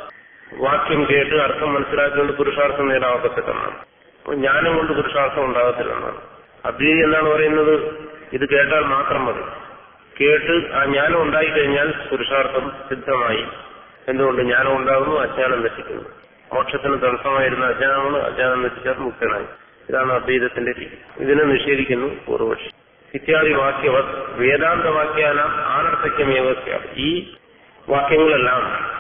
വാക്യം കേട്ട് അർത്ഥം മനസ്സിലാക്കിക്കൊണ്ട് പുരുഷാർത്ഥം നേടാൻ ഒക്കത്തില്ലെന്നാണ് അപ്പോൾ ജ്ഞാനം കൊണ്ട് പുരുഷാർത്ഥം ഉണ്ടാകത്തില്ലെന്നാണ് അദ്വൈതി എന്താണ് പറയുന്നത് ഇത് കേട്ടാൽ മാത്രം മതി കേട്ട് ആ ജ്ഞാനം ഉണ്ടായിക്കഴിഞ്ഞാൽ പുരുഷാർത്ഥം സിദ്ധമായി എന്തുകൊണ്ട് ജ്ഞാനം ഉണ്ടാകുന്നു അജ്ഞാനം നശിക്കുന്നു മോക്ഷത്തിന് തടസ്സമായിരുന്ന അജ്ഞാനമാണ് അജ്ഞാനം നശിച്ചാൽ മുക്തനായി ഇതാണ് അദ്വൈതത്തിന്റെ രീതി ഇതിനെ നിഷേധിക്കുന്നു പൂർവപക്ഷി ഇത്യാദി വാക്യവ വേദാന്ത വാക്യാന ആനർത്ഥക്യമേവ ഈ വാക്യങ്ങളെല്ലാം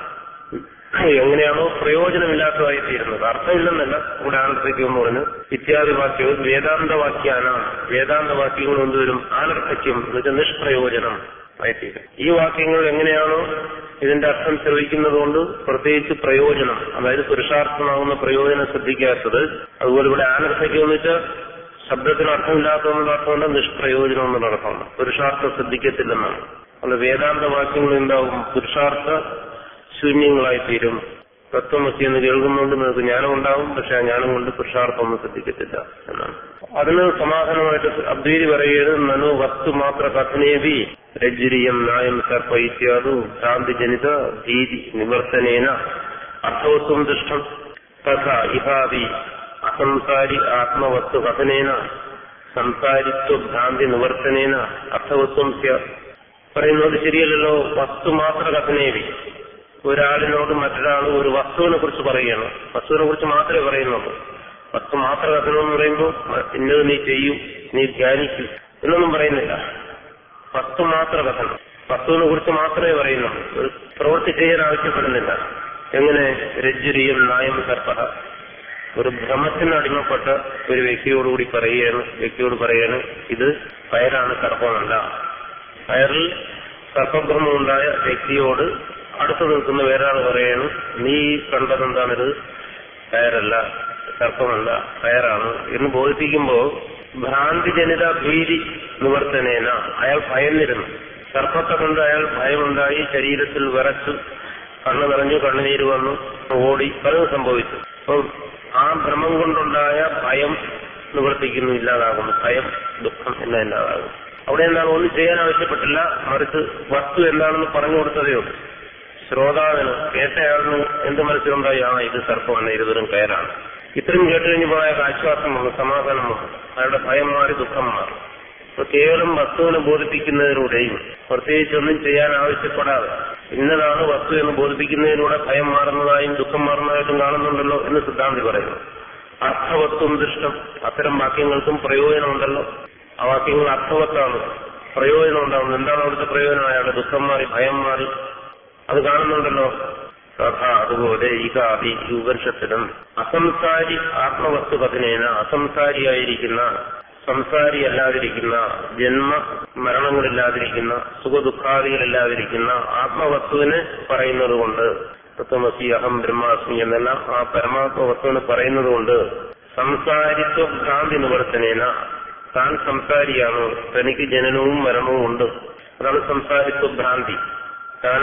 എങ്ങനെയാണോ പ്രയോജനമില്ലാത്തതായി തീരുന്നത് അർത്ഥമില്ലെന്നല്ല ഇവിടെ ആനർത്ഥക്യം എന്ന് പറഞ്ഞു ഇത്യാദി വാക്യവും വേദാന്ത വാക്യാന വേദാന്ത വാക്യങ്ങൾ എന്തുവരും ആനർത്ഥക്യം എന്നുവെച്ചാൽ നിഷ്പ്രയോജനം ആയിത്തീരും ഈ വാക്യങ്ങൾ എങ്ങനെയാണോ ഇതിന്റെ അർത്ഥം ശ്രവിക്കുന്നത് കൊണ്ട് പ്രത്യേകിച്ച് പ്രയോജനം അതായത് പുരുഷാർത്ഥമാകുന്ന പ്രയോജനം ശ്രദ്ധിക്കാത്തത് അതുപോലെ ഇവിടെ ആനർത്ഥക്യം എന്ന് വെച്ചാൽ ശബ്ദത്തിന് അർത്ഥമില്ലാത്തതെന്നുള്ള അർത്ഥമുണ്ട് നിഷ്പ്രയോജനം എന്നുള്ള അർത്ഥമുണ്ട് പുരുഷാർത്ഥം ശ്രദ്ധിക്കത്തില്ലെന്നാണ് അതുകൊണ്ട് വേദാന്ത വാക്യങ്ങൾ എന്താവും പുരുഷാർത്ഥ ശൂന്യങ്ങളായി തീരും തത്വമസി എന്ന് കേൾക്കുന്നുണ്ട് നിങ്ങൾക്ക് ജ്ഞാനം ഉണ്ടാവും പക്ഷെ ആ ജ്ഞാനം കൊണ്ട് പുരുഷാർത്ഥം ഒന്നും ശ്രദ്ധിക്കത്തില്ല എന്നാണ് അതിന് സമാധാനമായിട്ട് അദ്വൈതി പറയുന്നത് നനു വസ്തു മാത്ര കഥനേവി രജ്ജുരിയം നായം സർപ്പ ഇത്യാദു ശാന്തിജനിത ഭീതി നിവർത്തനേന അർത്ഥവത്വം ദൃഷ്ടം തഥ ഇഹാദി അസംസാരി ആത്മവസ്തു കഥനേന സംസാരിത്വ ഭ്രാന്തി നിവർത്തനേന അർത്ഥവത്വം പറയുന്നത് ശരിയല്ലല്ലോ വസ്തു മാത്ര കഥനേവി ഒരാളിനോട് മറ്റൊരാൾ ഒരു വസ്തുവിനെ കുറിച്ച് പറയുകയാണ് വസ്തുവിനെ കുറിച്ച് മാത്രമേ പറയുന്നുള്ളൂ വസ്തു മാത്ര കഥനം എന്ന് പറയുമ്പോൾ ഇന്നത് നീ ചെയ്യൂ നീ ധ്യാനിക്കൂ എന്നൊന്നും പറയുന്നില്ല വസ്തു മാത്ര കഥനം വസ്തുവിനെ കുറിച്ച് മാത്രമേ പറയുന്നുള്ളൂ ഒരു പ്രവൃത്തി ചെയ്യാൻ ആവശ്യപ്പെടുന്നില്ല എങ്ങനെ രജ്ജുരിയും നായം സർപ്പ ഒരു ഭ്രമത്തിന് അടിമപ്പെട്ട ഒരു വ്യക്തിയോടുകൂടി പറയുകയാണ് വ്യക്തിയോട് പറയുകയാണ് ഇത് പയറാണ് സർപ്പമല്ല പയറിൽ സർപ്പഭ്രമമുണ്ടായ വ്യക്തിയോട് അടുത്തു നിൽക്കുന്ന വേറൊരാൾ പറയാണ് നീ കണ്ടതെന്താണിത് കയറല്ല സർപ്പമല്ല കയറാണ് എന്ന് ബോധിപ്പിക്കുമ്പോൾ ഭ്രാന്തിജനിത ഭീതി നിവർത്തനേന അയാൾ ഭയന്നിരുന്നു സർപ്പത്തെ കൊണ്ട് അയാൾ ഭയമുണ്ടായി ശരീരത്തിൽ വിറച്ചു കണ്ണു നിറഞ്ഞു കണ്ണുനീര് വന്നു ഓടി പലതും സംഭവിച്ചു അപ്പം ആ ഭ്രമം കൊണ്ടുണ്ടായ ഭയം നിവർത്തിക്കുന്നു ഇല്ലാതാകുന്നു ഭയം ദുഃഖം എല്ലാം ഇല്ലാതാകും അവിടെ എന്താണ് ഒന്നും ചെയ്യാൻ ആവശ്യപ്പെട്ടില്ല മറിച്ച് വസ്തു എന്താണെന്ന് പറഞ്ഞു കൊടുത്തതേ ഉള്ളൂ ശ്രോതാവിന് കേട്ടയാളിന് എന്ത് മനസ്സിലുണ്ടായി ആ ഇത് സർപ്പമാണ് ഇരുവരും കയറാണ് ഇത്രയും കേട്ട് കഴിഞ്ഞപ്പോൾ അയാൾക്ക് ആശ്വാസം വന്നു സമാധാനം വന്നു അയാളുടെ ഭയം മാറി ദുഃഖം മാറി അപ്പൊ കേവലം വസ്തുവിനെ ബോധിപ്പിക്കുന്നതിലൂടെയും പ്രത്യേകിച്ച് ഒന്നും ചെയ്യാൻ ആവശ്യപ്പെടാതെ ഇന്നതാണ് വസ്തു എന്ന് ബോധിപ്പിക്കുന്നതിലൂടെ ഭയം മാറുന്നതായും ദുഃഖം മാറുന്നതായിട്ടും കാണുന്നുണ്ടല്ലോ എന്ന് സിദ്ധാന്തി പറയുന്നു അർത്ഥവത്വം ദൃഷ്ടം അത്തരം വാക്യങ്ങൾക്കും പ്രയോജനമുണ്ടല്ലോ ആ വാക്യങ്ങൾ അർത്ഥവത്താണ് പ്രയോജനം ഉണ്ടാവുന്നു എന്താണ് അവിടുത്തെ പ്രയോജനം അയാളുടെ ദുഃഖം മാറി ഭയം മാറി അത് കാണുന്നുണ്ടല്ലോ തഥാ അതുപോലെ ഈകാദി ഈ ഉപനിഷത്തിലും അസംസാരി ആത്മവസ്തു പതിനേന അസംസാരിയായിരിക്കുന്ന സംസാരിയല്ലാതിരിക്കുന്ന ജന്മ മരണങ്ങളില്ലാതിരിക്കുന്ന സുഖദുഃഖാദികളില്ലാതിരിക്കുന്ന ആത്മവസ്തുവിനെ പറയുന്നത് കൊണ്ട് തത്വമസി അഹം ബ്രഹ്മാസ്മി എന്നെല്ലാം ആ പരമാത്മ വസ്തുവിനെ പറയുന്നത് കൊണ്ട് സംസാരിത്വ ഭ്രാന്തി നിവർത്തനേന താൻ സംസാരിയാണ് തനിക്ക് ജനനവും മരണവും ഉണ്ട് അതാണ് സംസാരിത്വ ഭ്രാന്തി താൻ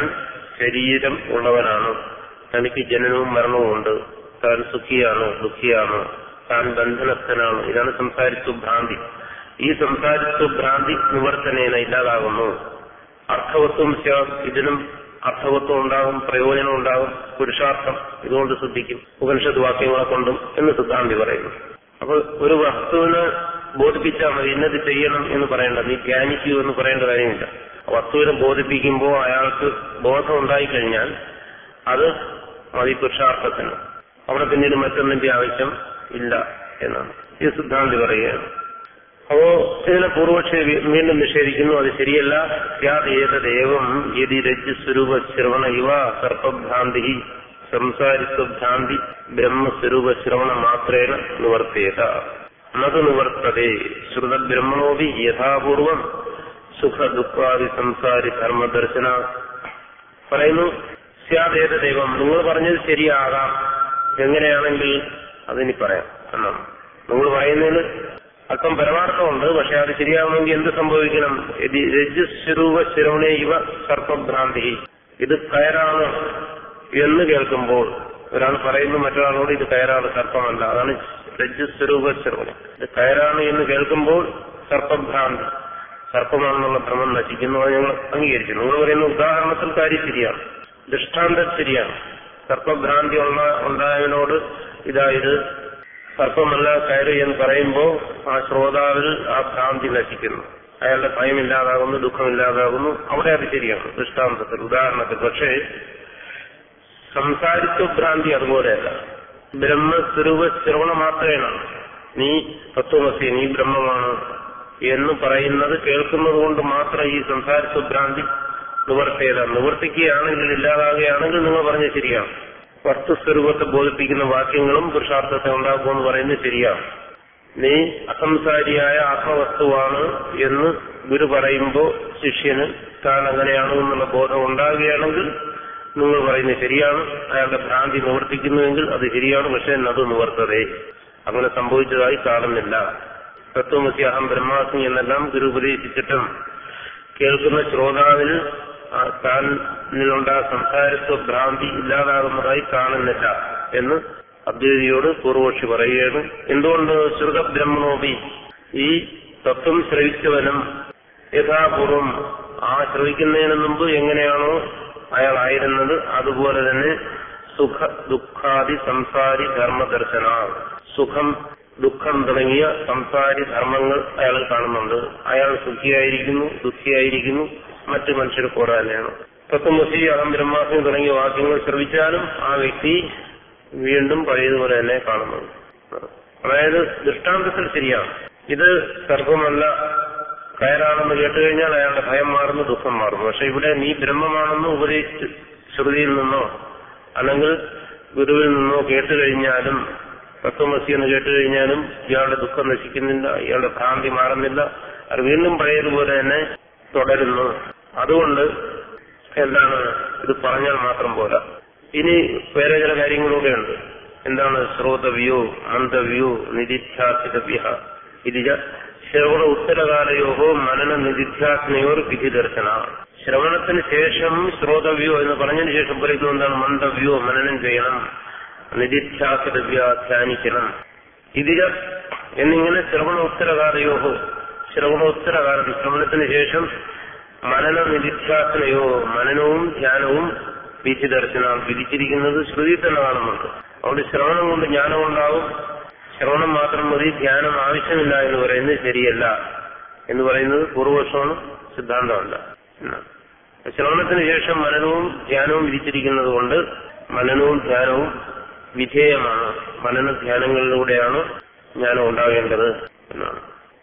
ശരീരം ഉള്ളവനാണ് തനിക്ക് ജനനവും മരണവും ഉണ്ട് താൻ സുഖിയാണ് ദുഃഖിയാണ് താൻ ബന്ധനസ്ഥനാണ് ഇതാണ് സംസാരിത്വ ഭ്രാന്തി ഈ സംസാരിത്വ ഭ്രാന്തി നിവർത്തനേന ഇല്ലാതാകുന്നു അർത്ഥവത്വം സ്യാം ഇതിനും അർത്ഥവത്വം ഉണ്ടാകും പ്രയോജനം ഉണ്ടാകും പുരുഷാർത്ഥം ഇതുകൊണ്ട് ശ്രദ്ധിക്കും ഉപനിഷത്ത് വാക്യങ്ങളെ കൊണ്ടും എന്ന് സിദ്ധാന്തി പറയുന്നു അപ്പൊ ഒരു വസ്തുവിന് ബോധിപ്പിച്ചാൽ മതി ഇന്നത് ചെയ്യണം എന്ന് പറയേണ്ട നീ ധ്യാനിക്കൂ എന്ന് പറയേണ്ട കാര്യമില്ല വസ്തുവിനെ ബോധിപ്പിക്കുമ്പോൾ അയാൾക്ക് ബോധം ഉണ്ടായിക്കഴിഞ്ഞാൽ അത് മതി പുരുഷാർത്ഥത്തിന് അവിടെ പിന്നീട് മറ്റൊന്നിന്റെ ആവശ്യം ഇല്ല എന്നാണ് ഈ സിദ്ധാന്തി പറയുകയാണ് അപ്പോ ഇതിനെ പൂർവക്ഷി വീണ്ടും നിഷേധിക്കുന്നു അത് ശരിയല്ല യാതേതദേവം യതി രജ്ജുസ്വരൂപ ശ്രവണ ഇവ സർപ്പഭ്രാന്തി സംസാരിത്വഭ്രാന്തി ബ്രഹ്മസ്വരൂപ ശ്രവണ മാത്രേന നിവർത്തേത നത് നിവർത്തതേ ശ്രുതബ്രഹ്മണോപി യഥാപൂർവം സുഖ ദുഃഖാദി സംസാരി ധർമ്മദർശന പറയുന്നു സ്യാദേത ദൈവം നിങ്ങൾ പറഞ്ഞത് ശരിയാകാം എങ്ങനെയാണെങ്കിൽ അതിനി പറയാം എന്നാണ് നിങ്ങൾ പറയുന്നതിന് അല്പം പരമാർത്ഥമുണ്ട് പക്ഷെ അത് ശരിയാവണമെങ്കിൽ എന്ത് സംഭവിക്കണം രജ്ജുസ്വരൂപ ശിരോണേ ഇവ സർപ്പഭ്രാന്തി ഇത് കയറാണ് എന്ന് കേൾക്കുമ്പോൾ ഒരാൾ പറയുന്നു മറ്റൊരാളോട് ഇത് കയറാണ് സർപ്പമല്ല അതാണ് രജ്ജുസ്വരൂപ ശിരോണി ഇത് കയറാണ് എന്ന് കേൾക്കുമ്പോൾ സർപ്പഭ്രാന്തി സർപ്പമാണെന്നുള്ള ഭ്രമം നശിക്കുന്നു അത് ഞങ്ങൾ അംഗീകരിക്കുന്നു നിങ്ങൾ പറയുന്ന ഉദാഹരണത്തിൽ കാര്യം ശരിയാണ് ദൃഷ്ടാന്തം ശരിയാണ് സർപ്പഭ്രാന്തി ഉള്ള ഉണ്ടായവനോട് ഇതാ ഇത് സർപ്പമല്ല കയറി എന്ന് പറയുമ്പോൾ ആ ശ്രോതാവിൽ ആ ഭ്രാന്തി നശിക്കുന്നു അയാളുടെ ഭയമില്ലാതാകുന്നു ദുഃഖമില്ലാതാകുന്നു അവിടെ അത് ശരിയാണ് ദൃഷ്ടാന്തത്തിൽ ഉദാഹരണത്തിൽ പക്ഷേ സംസാരിത്വ ഭ്രാന്തി അതുപോലെയല്ല ബ്രഹ്മസ്വരൂപ ശ്രവണ മാത്രമാണ് നീ തത്വമസി നീ ബ്രഹ്മമാണ് എന്ന് പറയുന്നത് കേൾക്കുന്നത് കൊണ്ട് മാത്രം ഈ സംസാരിത്വ ഭ്രാന്തി നിവർത്തിയത നിവർത്തിക്കുകയാണെങ്കിൽ ഇല്ലാതാകുകയാണെങ്കിൽ നിങ്ങൾ പറഞ്ഞ ശരിയാണ് വസ്തുസ്വരൂപത്തെ ബോധിപ്പിക്കുന്ന വാക്യങ്ങളും പുരുഷാർത്ഥത്തെ ഉണ്ടാക്കുമെന്ന് പറയുന്നത് ശരിയാണ് നീ അസംസാരിയായ ആത്മവസ്തുവാണ് എന്ന് ഗുരു പറയുമ്പോൾ ശിഷ്യന് താൻ അങ്ങനെയാണ് എന്നുള്ള ബോധം ഉണ്ടാകുകയാണെങ്കിൽ നിങ്ങൾ പറയുന്നത് ശരിയാണ് അയാളുടെ ഭ്രാന്തി നിവർത്തിക്കുന്നുവെങ്കിൽ അത് ശരിയാണ് പക്ഷെ അത് നിവർത്തതേ അങ്ങനെ സംഭവിച്ചതായി കാണുന്നില്ല തത്വമസി അഹം ബ്രഹ്മാസ്മി എന്നെല്ലാം ഗുരു ഉപദേശിച്ചിട്ടും കേൾക്കുന്ന ശ്രോതാവിൽ താനിലുണ്ടായ സംസാരത്വ ഭ്രാന്തി ഇല്ലാതാകുന്നതായി കാണുന്നില്ല എന്ന് അദ്വൈതിയോട് പൂർവക്ഷി പറയുകയാണ് എന്തുകൊണ്ട് ശ്രുത ബ്രഹ്മണോപി ഈ തത്വം ശ്രവിച്ചവനും യഥാപൂർവം ആ ശ്രവിക്കുന്നതിന് മുമ്പ് എങ്ങനെയാണോ അയാളായിരുന്നത് അതുപോലെ തന്നെ സുഖ ദുഃഖാദി സംസാരി ധർമ്മദർശന സുഖം ദുഃഖം തുടങ്ങിയ സംസാരി ധർമ്മങ്ങൾ അയാൾ കാണുന്നുണ്ട് അയാൾ സുഖിയായിരിക്കുന്നു ദുഃഖിയായിരിക്കുന്നു മറ്റു മനുഷ്യർ പോലെ തന്നെയാണ് തത്വമസി അഹം ബ്രഹ്മാസ്മി തുടങ്ങിയ വാക്യങ്ങൾ ശ്രവിച്ചാലും ആ വ്യക്തി വീണ്ടും പഴയതുപോലെ തന്നെ കാണുന്നുണ്ട് അതായത് ദൃഷ്ടാന്തത്തിൽ ശരിയാണ് ഇത് സർപ്പമല്ല കയറാണെന്ന് കേട്ടുകഴിഞ്ഞാൽ അയാളുടെ ഭയം മാറുന്നു ദുഃഖം മാറുന്നു പക്ഷെ ഇവിടെ നീ ബ്രഹ്മമാണെന്ന് ഉപദേശിച്ച് ശ്രുതിയിൽ നിന്നോ അല്ലെങ്കിൽ ഗുരുവിൽ നിന്നോ കേട്ടുകഴിഞ്ഞാലും തത്വമസി എന്ന് കേട്ടുകഴിഞ്ഞാലും ഇയാളുടെ ദുഃഖം നശിക്കുന്നില്ല ഇയാളുടെ ഭ്രാന്തി മാറുന്നില്ല അത് വീണ്ടും പഴയതുപോലെ തന്നെ തുടരുന്നു അതുകൊണ്ട് എന്താണ് ഇത് പറഞ്ഞാൽ മാത്രം പോരാ ഇനി വേറെ ചില കാര്യങ്ങളൂടെ ഉണ്ട് എന്താണ് ശ്രോതവ്യോ മന്ദവ്യോ നിരിധ്യാസിതവ്യ ഇതിജ ശ്രവണ ഉത്തരകാലയോഹോ മനന നിരിധ്യാസനയോർ വിധി ദർശന ശ്രവണത്തിന് ശേഷം ശ്രോതവ്യോ എന്ന് പറഞ്ഞതിന് ശേഷം പറയുന്നത് എന്താണ് മന്ദവ്യോ മനനം ചെയ്യണം നിരിധ്യാസിതവ്യ ധ്യാനിക്കണം ഇതിജ എന്നിങ്ങനെ ശ്രവണ ഉത്തരകാലയോഹോ ശ്രവണോത്തരകാലം ശ്രവണത്തിന് ശേഷം മനന നിരിധ്യാസനയോ മനനവും ധ്യാനവും വിധി ദർശനം വിധിച്ചിരിക്കുന്നത് ശ്രുതി തന്നെ കാണുന്നുണ്ട് അതുകൊണ്ട് ശ്രവണം കൊണ്ട് ജ്ഞാനം ഉണ്ടാവും ശ്രവണം മാത്രം മതി ധ്യാനം ആവശ്യമില്ല എന്ന് പറയുന്നത് ശരിയല്ല എന്ന് പറയുന്നത് പൂർവപക്ഷമാണ് സിദ്ധാന്തമല്ല എന്നാണ് ശ്രവണത്തിന് ശേഷം മനനവും ധ്യാനവും വിധിച്ചിരിക്കുന്നത് കൊണ്ട് മനനവും ധ്യാനവും വിധേയമാണ് മനന ധ്യാനങ്ങളിലൂടെയാണ് ജ്ഞാനം ഉണ്ടാകേണ്ടത് എന്നാണ്